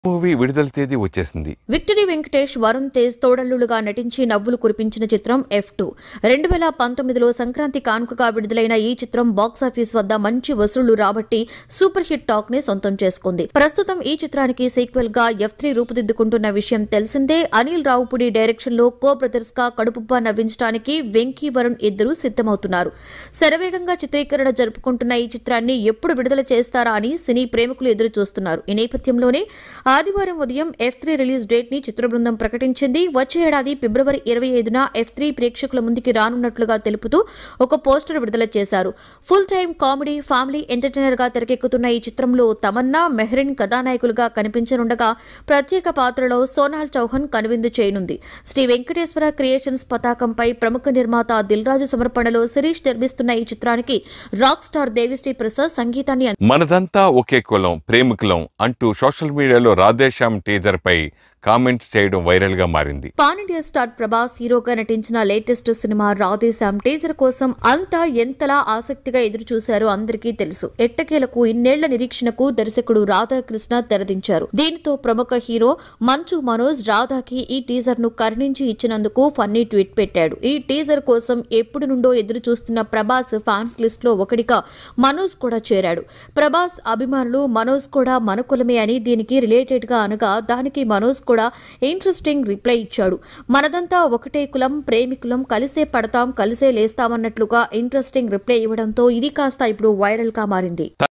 movie విడుదల తేదీ వచ్చేసింది విక్టరీ వెంకటేష్ వరుణ్ తేజ్ తోడల్లులుగా నటించి నవ్వులు కురిపించిన చిత్రం ఎఫ్ టూ రెండు వేల పంతొమ్మిదిలో సంక్రాంతి కానుకగా విడుదలైన ఈ చిత్రం బాక్సాఫీస్ వద్ద మంచి వసూళ్లు రాబట్టి సూపర్ హిట్ టాక్ ని సొంతం చేసుకుంది ప్రస్తుతం ఈ చిత్రానికి సీక్వెల్ గా ఎఫ్ త్రీ రూపుదిద్దుకుంటున్న విషయం తెలిసిందే అనిల్ రావుపుడి డైరెక్షన్ లో కో బ్రదర్స్ గా కడుపుబ్బా నవ్వించడానికి వెంకీ వరుణ్ ఇద్దరు సిద్ధమవుతున్నారు శరవేగంగా చిత్రీకరణ జరుపుకుంటున్న ఈ చిత్రాన్ని ఎప్పుడు విడుదల చేస్తారా అని సినీ ప్రేమికులు ఎదురు చూస్తున్నారు ఈ నేపథ్యంలోనే ఆదివారం ఉదయం ఎఫ్ త్రీ రిలీజ్ డేట్ ని చిత్ర బృందం ప్రకటించింది వచ్చే ఏడాది ఫిబ్రవరి ఇరవై ఐదున ఎఫ్ త్రీ ప్రేక్షకుల ముందుకి రానున్నట్లుగా తెలుపుతూ ఒక పోస్టర్ విడుదల చేశారు full time comedy family entertainer గా తెరకెక్కుతున్న ఈ చిత్రంలో తమన్నా మెహ్రిన్ కథానాయకులుగా కనిపించనుండగా ప్రత్యేక పాత్రలో సోనాల్ చౌహాన్ కనువిందు చేయనుంది శ్రీ వెంకటేశ్వర క్రియేషన్స్ పతాకంపై ప్రముఖ నిర్మాత దిల్రాజు సమర్పణలో శిరీష్ నిర్మిస్తున్న ఈ చిత్రానికి రాక్ స్టార్ దేవిశ్రీ ప్రసాద్ సంగీతాన్ని మనదంతా ఒకే కులం ప్రేమికులం అంటూ సోషల్ మీడియాలో రాధేశ్యామ్ టీజర్ పై కామెంట్స్ చేయడం వైరల్ గా మారింది పాన్ ఇండియా స్టార్ ప్రభాస్ హీరోగా నటించిన లేటెస్ట్ సినిమా రాధేశాం టీజర్ కోసం అంతా ఎంతలా ఆసక్తిగా ఎదురు చూశారో అందరికీ తెలుసు ఎట్టకేలకు ఇన్నేళ్ల నిరీక్షణకు దర్శకుడు రాధాకృష్ణ తెరదించారు దీనితో ప్రముఖ హీరో మంచు మనోజ్ రాధాకి ఈ టీజర్ ను కరుణించి ఇచ్చినందుకు ఫన్నీ ట్వీట్ పెట్టాడు ఈ టీజర్ కోసం ఎప్పుడు నుండో ఎదురు చూస్తున్న ప్రభాస్ ఫ్యాన్స్ లిస్ట్ లో ఒకటిగా మనోజ్ కూడా చేరాడు ప్రభాస్ అభిమానులు మనోజ్ కూడా మన కులమే అని దీనికి రిలేటెడ్ గా అనగా దానికి మనోజ్ కూడా ఇంట్రెస్టింగ్ రిప్లై ఇచ్చాడు మనదంతా ఒకటే కులం ప్రేమికులం కలిసే పడతాం కలిసే లేస్తామన్నట్లుగా ఇంట్రెస్టింగ్ రిప్లై ఇవ్వడంతో ఇది కాస్త ఇప్పుడు వైరల్ గా మారింది